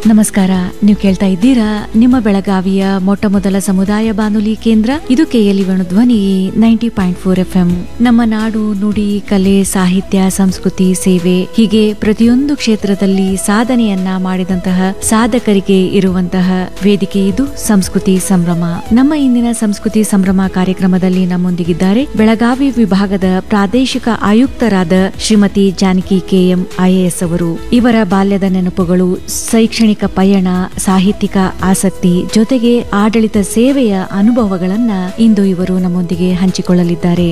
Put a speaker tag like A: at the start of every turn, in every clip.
A: ನಮಸ್ಕಾರ ನೀವು ಕೇಳ್ತಾ ಇದ್ದೀರಾ ನಿಮ್ಮ ಬೆಳಗಾವಿಯ ಮೊಟ್ಟ ಮೊದಲ ಸಮುದಾಯ ಬಾನುಲಿ ಕೇಂದ್ರ ಇದು KLE Dhwani ninety point four F M ನಮ್ಮ ನಾಡು ನುಡಿ ಕಲೆ ಸಾಹಿತ್ಯ ಸಂಸ್ಕೃತಿ ಸೇವೆ ಹೀಗೆ ಪ್ರತಿಯೊಂದು ಕ್ಷೇತ್ರದಲ್ಲಿ ಸಾಧನೆಯನ್ನ ಮಾಡಿದಂತಹ ಸಾಧಕರಿಗೆ ಇರುವಂತಹ ವೇದಿಕೆ ಇದು ಸಂಸ್ಕೃತಿ ಸಂಭ್ರಮ ನಮ್ಮ ಇಂದಿನ ಸಂಸ್ಕೃತಿ ಸಂಭ್ರಮ ಕಾರ್ಯಕ್ರಮದಲ್ಲಿ ನಮ್ಮೊಂದಿಗಿದ್ದಾರೆ ಬೆಳಗಾವಿ ವಿಭಾಗದ ಪ್ರಾದೇಶಿಕ ಆಯುಕ್ತರಾದ ಶ್ರೀಮತಿ ಜಾನಕಿ ಕೆಎಂ ಐಎಎಸ್ ಅವರು ಇವರ ಬಾಲ್ಯದ ನೆನಪುಗಳು ಶೈಕ್ಷಣಿಕ ಪಯಣ ಸಾಹಿತ್ಯಿಕ ಆಸಕ್ತಿ ಜೊತೆಗೆ ಆಡಳಿತ ಸೇವೆಯ ಅನುಭವಗಳನ್ನ ಇಂದು ಇವರು ನಮ್ಮೊಂದಿಗೆ ಹಂಚಿಕೊಳ್ಳಲಿದ್ದಾರೆ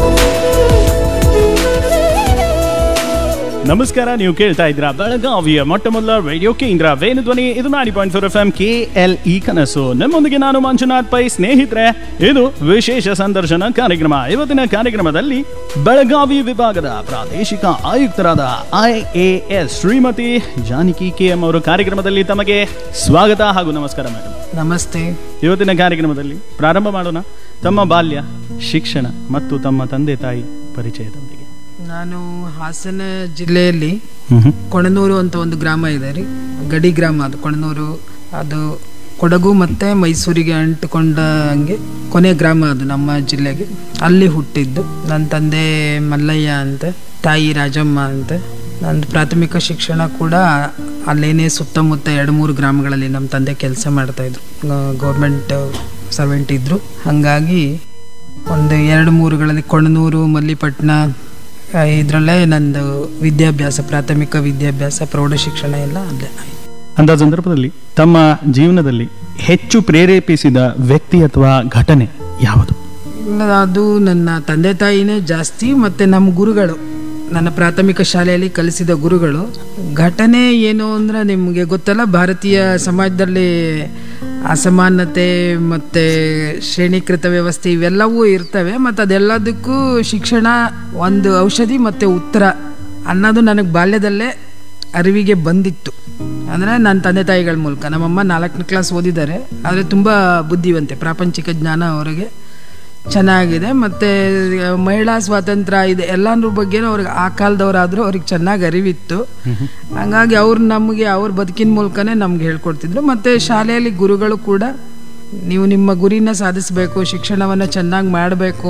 B: ನಮಸ್ಕಾರ ನೀವು ಕೇಳ್ತಾ ಇದ್ರ ಬೆಳಗಾವಿಯ ಮೊಟ್ಟ ಮೊದಲ ರೇಡಿಯೋ ಕೇಂದ್ರ ವೇಣು ಧ್ವನಿ ಇದು ninety point four F M K L E ಕನಸು ನಮ್ಮೊಂದಿಗೆ ನಾನು ಮಂಜುನಾಥ್ ಪೈ ಸ್ನೇಹಿತರೆ ಇದು ವಿಶೇಷ ಸಂದರ್ಶನ ಕಾರ್ಯಕ್ರಮ ಇವತ್ತಿನ ಕಾರ್ಯಕ್ರಮದಲ್ಲಿ ಬೆಳಗಾವಿ ವಿಭಾಗದ ಪ್ರಾದೇಶಿಕ ಆಯುಕ್ತರಾದ I A S Shrimati Janaki K M ಅವರು ಕಾರ್ಯಕ್ರಮದಲ್ಲಿ ತಮಗೆ ಸ್ವಾಗತ ಹಾಗೂ ನಮಸ್ಕಾರ ಮೇಡಮ್
C: ನಮಸ್ತೆ
B: ಇವತ್ತಿನ ಕಾರ್ಯಕ್ರಮದಲ್ಲಿ ಪ್ರಾರಂಭ ಮಾಡೋಣ ತಮ್ಮ ಬಾಲ್ಯ ಶಿಕ್ಷಣ ಮತ್ತು ತಮ್ಮ ತಂದೆ ತಾಯಿ ಪರಿಚಯದೊಂದಿಗೆ
C: ನಾನು ಹಾಸನ ಜಿಲ್ಲೆಯಲ್ಲಿ ಕೊಣನೂರು ಅಂತ ಒಂದು ಗ್ರಾಮ ಇದೆ ರೀ ಗಡಿ ಗ್ರಾಮ ಅದು ಕೊಣನೂರು ಅದು ಕೊಡಗು ಮತ್ತು ಮೈಸೂರಿಗೆ ಅಂಟಿಕೊಂಡ ಹಂಗೆ ಕೊನೆ ಗ್ರಾಮ ಅದು ನಮ್ಮ ಜಿಲ್ಲೆಗೆ ಅಲ್ಲಿ ಹುಟ್ಟಿದ್ದು ನನ್ನ ತಂದೆ ಮಲ್ಲಯ್ಯ ಅಂತ ತಾಯಿ ರಾಜಮ್ಮ ಅಂತ ನಂದು ಪ್ರಾಥಮಿಕ ಶಿಕ್ಷಣ ಕೂಡ ಅಲ್ಲೇನೇ ಸುತ್ತಮುತ್ತ ಎರಡು ಮೂರು ಗ್ರಾಮಗಳಲ್ಲಿ ನಮ್ಮ ತಂದೆ ಕೆಲಸ ಮಾಡ್ತಾಯಿದ್ರು ಗೌರ್ಮೆಂಟ್ ಸರ್ವೆಂಟ್ ಇದ್ದರು ಹಾಗಾಗಿ ಒಂದು ಎರಡು ಮೂರುಗಳಲ್ಲಿ ಕೊಣನೂರು ಮಲ್ಲಿಪಟ್ಟಣ ಇದರಲ್ಲೇ ನಂದು ವಿದ್ಯಾಭ್ಯಾಸ ಪ್ರಾಥಮಿಕ ವಿದ್ಯಾಭ್ಯಾಸ ಪ್ರೌಢ ಶಿಕ್ಷಣ ಎಲ್ಲ ಅಲ್ಲೇ ಆಯ್ತು
B: ಅಂತ ಸಂದರ್ಭದಲ್ಲಿ ತಮ್ಮ ಜೀವನದಲ್ಲಿ ಹೆಚ್ಚು ಪ್ರೇರೇಪಿಸಿದ ವ್ಯಕ್ತಿ ಅಥವಾ ಘಟನೆ ಯಾವುದು
C: ಇಲ್ಲ, ಅದು ನನ್ನ ತಂದೆ ತಾಯಿನೇ ಜಾಸ್ತಿ ಮತ್ತು ನಮ್ಮ ಗುರುಗಳು ನನ್ನ ಪ್ರಾಥಮಿಕ ಶಾಲೆಯಲ್ಲಿ ಕಲಿಸಿದ ಗುರುಗಳು ಘಟನೆ ಏನು ಅಂದರೆ ನಿಮಗೆ ಗೊತ್ತಲ್ಲ ಭಾರತೀಯ ಸಮಾಜದಲ್ಲಿ ಅಸಮಾನತೆ ಮತ್ತು ಶ್ರೇಣೀಕೃತ ವ್ಯವಸ್ಥೆ ಇವೆಲ್ಲವೂ ಇರ್ತವೆ ಮತ್ತು ಅದೆಲ್ಲದಕ್ಕೂ ಶಿಕ್ಷಣ ಒಂದು ಔಷಧಿ ಮತ್ತು ಉತ್ತರ ಅನ್ನೋದು ನನಗೆ ಬಾಲ್ಯದಲ್ಲೇ ಅರಿವಿಗೆ ಬಂದಿತ್ತು ಅಂದರೆ ನನ್ನ ತಂದೆ ತಾಯಿಗಳ ಮೂಲಕ ನಮ್ಮಮ್ಮ ನಾಲ್ಕನೇ ಕ್ಲಾಸ್ ಓದಿದ್ದಾರೆ ಆದರೆ ತುಂಬ ಬುದ್ಧಿವಂತೆ ಪ್ರಾಪಂಚಿಕ ಜ್ಞಾನ ಅವರಿಗೆ ಚೆನ್ನಾಗಿದೆ ಮತ್ತು ಮಹಿಳಾ ಸ್ವಾತಂತ್ರ್ಯ ಇದೆ ಎಲ್ಲಾದ್ರ ಬಗ್ಗೆನೂ ಅವ್ರಿಗೆ ಆ ಕಾಲದವರಾದರೂ ಅವ್ರಿಗೆ ಚೆನ್ನಾಗಿ ಅರಿವಿತ್ತು ಹಂಗಾಗಿ ಅವ್ರು ನಮಗೆ ಅವ್ರ ಬದುಕಿನ ಮೂಲಕನೇ ನಮ್ಗೆ ಹೇಳ್ಕೊಡ್ತಿದ್ರು ಮತ್ತು ಶಾಲೆಯಲ್ಲಿ ಗುರುಗಳು ಕೂಡ ನೀವು ನಿಮ್ಮ ಗುರಿನ ಸಾಧಿಸಬೇಕು ಶಿಕ್ಷಣವನ್ನು ಚೆನ್ನಾಗಿ ಮಾಡಬೇಕು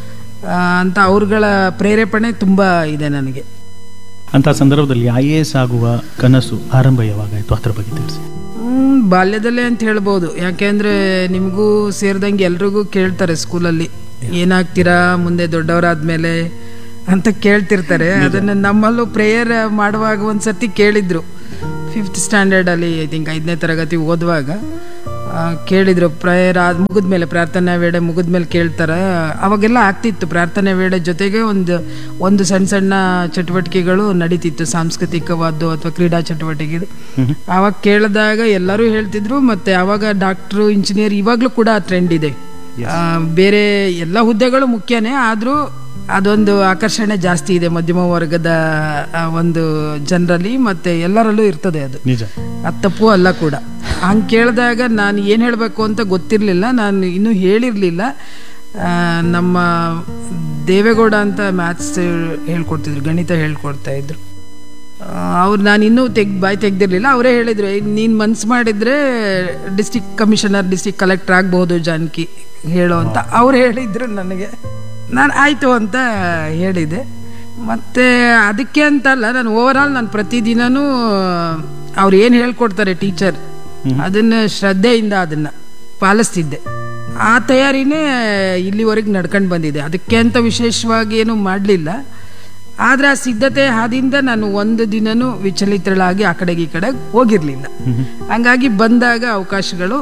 C: ಅಂತ ಅವ್ರುಗಳ ಪ್ರೇರೇಪಣೆ ತುಂಬ ಇದೆ ನನಗೆ
B: ಅಂತ ಸಂದರ್ಭದಲ್ಲಿ ಐ ಎ ಎಸ್ ಆಗುವ ಕನಸು ಆರಂಭ ಯಾವಾಗಾಯಿತು ಅದ್ರ ಬಗ್ಗೆ ತಿಳಿಸಿ
C: ಹ್ಮ್, ಬಾಲ್ಯದಲ್ಲೇ ಅಂತ ಹೇಳ್ಬೋದು ಯಾಕೆಂದ್ರೆ ನಿಮಗೂ ಸೇರಿದಂಗೆ ಎಲ್ರಿಗೂ ಕೇಳ್ತಾರೆ ಸ್ಕೂಲಲ್ಲಿ ಏನಾಗ್ತೀರಾ ಮುಂದೆ ದೊಡ್ಡವರಾದ್ಮೇಲೆ ಅಂತ ಕೇಳ್ತಿರ್ತಾರೆ ಅದನ್ನ ನಮ್ಮಲ್ಲೂ ಪ್ರೇಯರ್ ಮಾಡುವಾಗ ಒಂದ್ಸತಿ ಕೇಳಿದ್ರು ಫಿಫ್ತ್ ಸ್ಟ್ಯಾಂಡರ್ಡಲ್ಲಿ ಐ ಥಿಂಕ್ ಐದನೇ ತರಗತಿ ಓದುವಾಗ ಆ, ಕೇಳಿದ್ರು ಪ್ರೇಯರ್ ಆದ ಮುಗಿದ್ಮೇಲೆ ಪ್ರಾರ್ಥನಾ ವೇಳೆ ಮುಗಿದ್ಮೇಲೆ ಕೇಳ್ತಾರೆ ಅವಾಗೆಲ್ಲ ಆಗ್ತಿತ್ತು ಪ್ರಾರ್ಥನೆ ವೇಳೆ ಜೊತೆಗೆ ಒಂದು ಒಂದು ಸಣ್ಣ ಸಣ್ಣ ಚಟುವಟಿಕೆಗಳು ನಡೀತಿತ್ತು ಸಾಂಸ್ಕೃತಿಕವಾದ್ದು ಅಥವಾ ಕ್ರೀಡಾ ಚಟುವಟಿಕೆ ಆವಾಗ ಕೇಳಿದಾಗ ಎಲ್ಲರೂ ಹೇಳ್ತಿದ್ರು ಮತ್ತೆ ಆವಾಗ ಡಾಕ್ಟ್ರು ಇಂಜಿನಿಯರ್ ಇವಾಗಲೂ ಕೂಡ ಟ್ರೆಂಡ್ ಇದೆ ಆ, ಬೇರೆ ಎಲ್ಲ ಹುದ್ದೆಗಳು ಮುಖ್ಯನೇ ಆದರೂ ಅದೊಂದು ಆಕರ್ಷಣೆ ಜಾಸ್ತಿ ಇದೆ ಮಧ್ಯಮ ವರ್ಗದ ಆ, ಒಂದು ಜನರಲ್ಲಿ ಮತ್ತೆ ಎಲ್ಲರಲ್ಲೂ ಇರ್ತದೆ ಅದು
B: ನಿಜ
C: ಅದು ತಪ್ಪು ಅಲ್ಲ ಕೂಡ ಹಂಗೆ ಕೇಳಿದಾಗ ನಾನು ಏನು ಹೇಳಬೇಕು ಅಂತ ಗೊತ್ತಿರಲಿಲ್ಲ ನಾನು ಇನ್ನೂ ಹೇಳಿರಲಿಲ್ಲ ನಮ್ಮ ದೇವೇಗೌಡ ಅಂತ ಮ್ಯಾಥ್ಸ್ ಹೇಳ್ಕೊಡ್ತಿದ್ರು ಗಣಿತ ಹೇಳ್ಕೊಡ್ತಾ ಇದ್ರು ಅವ್ರು ನಾನು ಇನ್ನೂ ತೆಗ್ ಬಾಯಿ ತೆಗ್ದಿರ್ಲಿಲ್ಲ ಅವರೇ ಹೇಳಿದ್ರು ನೀನು ಮನ್ಸು ಮಾಡಿದರೆ ಡಿಸ್ಟಿಕ್ ಕಮಿಷನರ್ ಡಿಸ್ಟಿಕ್ ಕಲೆಕ್ಟರ್ ಆಗ್ಬೋದು ಜಾನಕಿ ಹೇಳು ಅಂತ ಅವ್ರು ಹೇಳಿದ್ರು ನನಗೆ ನಾನು ಆಯಿತು ಅಂತ ಹೇಳಿದೆ ಮತ್ತು ಅದಕ್ಕೆ ಅಂತಲ್ಲ ನಾನು ಓವರಾಲ್ ನಾನು ಪ್ರತಿದಿನನೂ ಅವ್ರು ಏನು ಹೇಳ್ಕೊಡ್ತಾರೆ ಟೀಚರ್ ಅದನ್ನು ಶ್ರದ್ಧೆಯಿಂದ ಅದನ್ನು ಪಾಲಿಸ್ತಿದ್ದೆ ಆ ತಯಾರಿನೇ ಇಲ್ಲಿವರೆಗೆ ನಡ್ಕೊಂಡು ಬಂದಿದೆ ಅದಕ್ಕೆ ಅಂತ ವಿಶೇಷವಾಗಿ ಏನು ಮಾಡಲಿಲ್ಲ ಆದರೆ ಆ ಸಿದ್ಧತೆ ಹಾದಿಯಿಂದ ನಾನು ಒಂದು ದಿನನೂ ವಿಚಲಿತಳಾಗಿ ಆ ಕಡೆಗೆ ಈ ಕಡೆಗೆ ಹೋಗಿರಲಿಲ್ಲ ಹಂಗಾಗಿ ಬಂದಾಗ ಅವಕಾಶಗಳು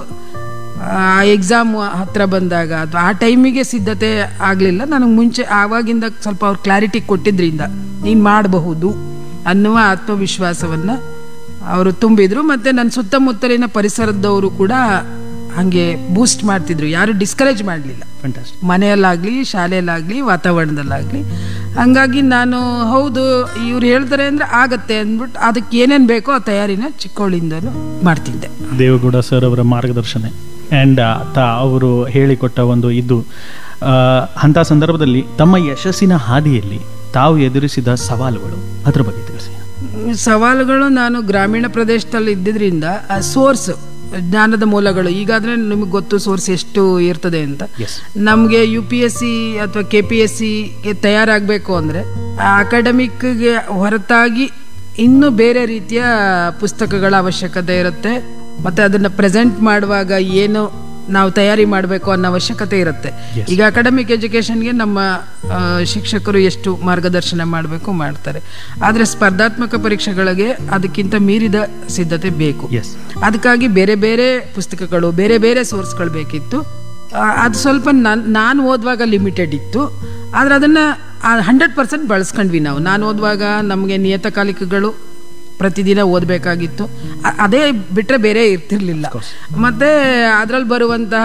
C: ಆ ಎಕ್ಸಾಮ್ ಹತ್ರ ಬಂದಾಗ ಅಥವಾ ಆ ಟೈಮಿಗೆ ಸಿದ್ಧತೆ ಆಗಲಿಲ್ಲ ನನಗೆ ಮುಂಚೆ ಆವಾಗಿಂದ ಸ್ವಲ್ಪ ಅವ್ರು ಕ್ಲಾರಿಟಿ ಕೊಟ್ಟಿದ್ರಿಂದ ನೀನು ಮಾಡಬಹುದು ಅನ್ನುವ ಆತ್ಮವಿಶ್ವಾಸವನ್ನು ಅವರು ತುಂಬಿದ್ರು ಮತ್ತು ನನ್ನ ಸುತ್ತಮುತ್ತಲಿನ ಪರಿಸರದವರು ಕೂಡ ಹಾಗೆ ಬೂಸ್ಟ್ ಮಾಡ್ತಿದ್ರು ಯಾರು ಡಿಸ್ಕರೇಜ್ ಮಾಡಲಿಲ್ಲ
B: ಫ್ಯಾಂಟಾಸ್ಟಿಕ್
C: ಮನೆಯಲ್ಲಾಗಲಿ ಶಾಲೆಯಲ್ಲಾಗಲಿ ವಾತಾವರಣದಲ್ಲಾಗಲಿ ಹಂಗಾಗಿ ನಾನು ಹೌದು ಇವ್ರು ಹೇಳ್ತಾರೆ ಅಂದರೆ ಆಗತ್ತೆ ಅಂದ್ಬಿಟ್ಟು ಅದಕ್ಕೆ ಏನೇನು ಬೇಕೋ ಆ ತಯಾರಿನ ಚಿಕ್ಕವಳಿಂದನೂ ಮಾಡ್ತಿದ್ದೆ
B: ದೇವೇಗೌಡ ಸರ್ ಅವರ ಮಾರ್ಗದರ್ಶನ ಆ್ಯಂಡ್ ತಾ ಅವರು ಹೇಳಿಕೊಟ್ಟ ಒಂದು ಇದು ಆ, ಅಂಥ ಸಂದರ್ಭದಲ್ಲಿ ತಮ್ಮ ಯಶಸ್ಸಿನ ಹಾದಿಯಲ್ಲಿ ತಾವು ಎದುರಿಸಿದ ಸವಾಲುಗಳು ಅದ್ರ ಬಗ್ಗೆ ತಿಳಿಸಿ
C: ಮ್, ಸವಾಲುಗಳು ನಾನು ಗ್ರಾಮೀಣ ಪ್ರದೇಶದಲ್ಲಿ ಇದ್ದಿದ್ರಿಂದ ಸೋರ್ಸ್ ಜ್ಞಾನದ ಮೂಲಗಳು ಈಗಾದ್ರೆ ನಿಮಗೆ ಗೊತ್ತು ಸೋರ್ಸ್ ಎಷ್ಟು ಇರ್ತದೆ ಅಂತ
B: Yes.
C: ನಮಗೆ ಯು ಪಿ ಎಸ್ ಸಿ ಅಥವಾ ಕೆ ಪಿ ಎಸ್ ಸಿಗೆ ತಯಾರಾಗಬೇಕು ಅಂದರೆ ಅಕಾಡೆಮಿಕ್ಗೆ ಹೊರತಾಗಿ ಇನ್ನೂ ಬೇರೆ ರೀತಿಯ ಪುಸ್ತಕಗಳ ಅವಶ್ಯಕತೆ ಇರುತ್ತೆ ಮತ್ತು ಅದನ್ನು ಪ್ರೆಸೆಂಟ್ ಮಾಡುವಾಗ ಏನು ನಾವು ತಯಾರಿ ಮಾಡಬೇಕು ಅನ್ನೋ ಅವಶ್ಯಕತೆ ಇರುತ್ತೆ ಈಗ ಅಕಾಡೆಮಿಕ್ ಎಜುಕೇಷನ್ಗೆ ನಮ್ಮ ಆ, ಶಿಕ್ಷಕರು ಎಷ್ಟು ಮಾರ್ಗದರ್ಶನ ಮಾಡಬೇಕು ಮಾಡ್ತಾರೆ ಆದರೆ ಸ್ಪರ್ಧಾತ್ಮಕ ಪರೀಕ್ಷೆಗಳಿಗೆ ಅದಕ್ಕಿಂತ ಮೀರಿದ ಸಿದ್ಧತೆ ಬೇಕು
B: ಎಸ್
C: ಅದಕ್ಕಾಗಿ ಬೇರೆ ಬೇರೆ ಪುಸ್ತಕಗಳು ಬೇರೆ ಬೇರೆ ಸೋರ್ಸ್ಗಳು ಬೇಕಿತ್ತು ಆ, ಅದು ಸ್ವಲ್ಪ ನಾನು ನಾನು ಓದುವಾಗ ಲಿಮಿಟೆಡ್ ಇತ್ತು ಆದರೆ ಅದನ್ನು ಹಂಡ್ರೆಡ್ ಪರ್ಸೆಂಟ್ ಬಳಸ್ಕೊಂಡ್ವಿ ನಾವು ನಾನು ಓದುವಾಗ ನಮಗೆ ನಿಯತಕಾಲಿಕಗಳು ಪ್ರತಿದಿನ ಓದಬೇಕಾಗಿತ್ತು ಅದೇ ಬಿಟ್ಟರೆ ಬೇರೆ ಇರ್ತಿರ್ಲಿಲ್ಲ ಮತ್ತು ಅದರಲ್ಲಿ ಬರುವಂತಹ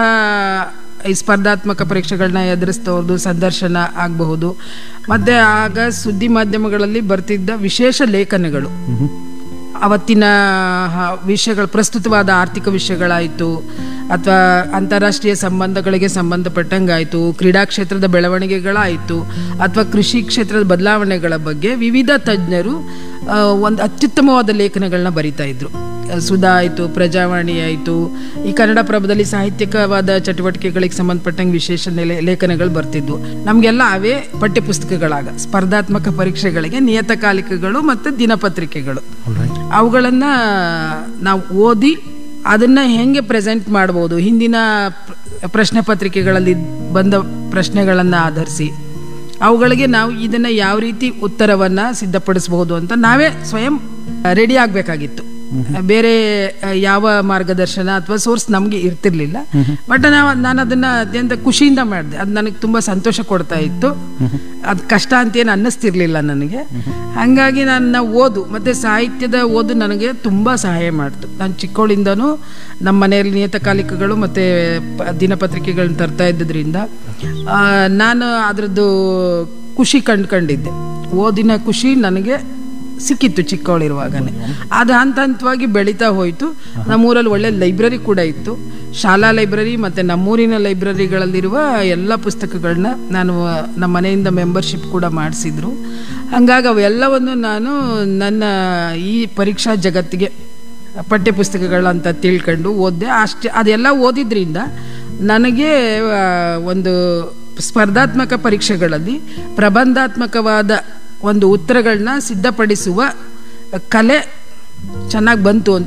C: ಈ ಸ್ಪರ್ಧಾತ್ಮಕ ಪರೀಕ್ಷೆಗಳನ್ನ ಎದುರಿಸ್ತವ್ರದ್ದು ಸಂದರ್ಶನ ಆಗಬಹುದು ಮತ್ತು ಆಗ ಸುದ್ದಿ ಮಾಧ್ಯಮಗಳಲ್ಲಿ ಬರ್ತಿದ್ದ ವಿಶೇಷ ಲೇಖನಗಳು ಅವತ್ತಿನ ಹ- ವಿಷಯಗಳು ಪ್ರಸ್ತುತವಾದ ಆರ್ಥಿಕ ವಿಷಯಗಳಾಯಿತು ಅಥವಾ ಅಂತಾರಾಷ್ಟ್ರೀಯ ಸಂಬಂಧಗಳಿಗೆ ಸಂಬಂಧಪಟ್ಟಂಗಾಯಿತು ಕ್ರೀಡಾ ಕ್ಷೇತ್ರದ ಬೆಳವಣಿಗೆಗಳಾಯಿತು ಅಥವಾ ಕೃಷಿ ಕ್ಷೇತ್ರದ ಬದಲಾವಣೆಗಳ ಬಗ್ಗೆ ವಿವಿಧ ತಜ್ಞರು ಆ, ಒಂದು ಅತ್ಯುತ್ತಮವಾದ ಲೇಖನಗಳನ್ನ ಬರಿತಾ ಇದ್ರು ಸುಧಾ ಆಯಿತು ಪ್ರಜಾವಾಣಿ ಆಯಿತು ಈ ಕನ್ನಡ ಪ್ರಭದಲ್ಲಿ ಸಾಹಿತ್ಯಿಕವಾದ ಚಟುವಟಿಕೆಗಳಿಗೆ ಸಂಬಂಧಪಟ್ಟಂಗೆ ವಿಶೇಷ ನೆಲೆ ಲೇಖನಗಳು ಬರ್ತಿದ್ವು ನಮಗೆಲ್ಲ ಅವೇ ಪಠ್ಯಪುಸ್ತಕಗಳಾಗ ಸ್ಪರ್ಧಾತ್ಮಕ ಪರೀಕ್ಷೆಗಳಿಗೆ ನಿಯತಕಾಲಿಕಗಳು ಮತ್ತು ದಿನಪತ್ರಿಕೆಗಳು ಅವುಗಳನ್ನು ನಾವು ಓದಿ ಅದನ್ನು ಹೆಂಗೆ ಪ್ರೆಸೆಂಟ್ ಮಾಡ್ಬೋದು ಹಿಂದಿನ ಪ್ರ- ಪ್ರಶ್ನೆ ಪತ್ರಿಕೆಗಳಲ್ಲಿ ಬಂದ ಪ್ರಶ್ನೆಗಳನ್ನು ಆಧರಿಸಿ ಅವುಗಳಿಗೆ ನಾವು ಇದನ್ನು ಯಾವ ರೀತಿ ಉತ್ತರವನ್ನು ಸಿದ್ಧಪಡಿಸಬಹುದು ಅಂತ ನಾವೇ ಸ್ವಯಂ ರೆಡಿ ಆಗಬೇಕಾಗಿತ್ತು ಬೇರೆ ಆ, ಯಾವ ಮಾರ್ಗದರ್ಶನ ಅಥವಾ ಸೋರ್ಸ್ ನಮಗೆ ಇರ್ತಿರ್ಲಿಲ್ಲ ಬಟ್ ನಾವು ನಾನು ಅದನ್ನು ಅತ್ಯಂತ ಖುಷಿಯಿಂದ ಮಾಡಿದೆ ಅದು ನನಗೆ ತುಂಬ ಸಂತೋಷ ಕೊಡ್ತಾ ಇತ್ತು ಅದು ಕಷ್ಟ ಅಂತೇನು ಅನ್ನಿಸ್ತಿರ್ಲಿಲ್ಲ ನನಗೆ ಹಾಗಾಗಿ ನನ್ನ ಓದು ಮತ್ತು ಸಾಹಿತ್ಯದ ಓದು ನನಗೆ ತುಂಬ ಸಹಾಯ ಮಾಡ್ತು ನಾನು ಚಿಕ್ಕವಳಿಂದನೂ ನಮ್ಮ ಮನೆಯಲ್ಲಿ ನಿಯತಕಾಲಿಕಗಳು ಮತ್ತು ಪ- ದಿನಪತ್ರಿಕೆಗಳನ್ನ ತರ್ತಾ ಇದ್ದಿದ್ರಿಂದ ಆ, ನಾನು ಅದರದ್ದು ಖುಷಿ ಕಂಡ್ಕೊಂಡಿದ್ದೆ ಓದಿನ ಖುಷಿ ನನಗೆ ಸಿಕ್ಕಿತ್ತು ಚಿಕ್ಕವಳಿರುವಾಗನೇ ಅದು ಹಂತ ಹಂತವಾಗಿ ಬೆಳೀತಾ ಹೋಯಿತು ನಮ್ಮೂರಲ್ಲಿ ಒಳ್ಳೆ ಲೈಬ್ರರಿ ಕೂಡ ಇತ್ತು ಶಾಲಾ ಲೈಬ್ರರಿ ಮತ್ತು ನಮ್ಮೂರಿನ ಲೈಬ್ರರಿಗಳಲ್ಲಿರುವ ಎಲ್ಲ ಪುಸ್ತಕಗಳನ್ನ ನಾನು ನಮ್ಮ ಮನೆಯಿಂದ ಮೆಂಬರ್ಶಿಪ್ ಕೂಡ ಮಾಡಿಸಿದ್ರು ಹಾಗಾಗಿ ಅವೆಲ್ಲವನ್ನು ನಾನು ನನ್ನ ಈ ಪರೀಕ್ಷಾ ಜಗತ್ತಿಗೆ ಪಠ್ಯಪುಸ್ತಕಗಳಂತ ತಿಳ್ಕೊಂಡು ಓದಿದೆ ಅಷ್ಟೇ ಅದೆಲ್ಲ ಓದಿದ್ರಿಂದ ನನಗೆ ಆ, ಒಂದು ಸ್ಪರ್ಧಾತ್ಮಕ ಪರೀಕ್ಷೆಗಳಲ್ಲಿ ಪ್ರಬಂಧಾತ್ಮಕವಾದ ಒಂದು ಉತ್ತರಗಳನ್ನ ಸಿದ್ಧಪಡಿಸುವ ಕಲೆ ಚೆನ್ನಾಗಿ ಬಂತು ಅಂತ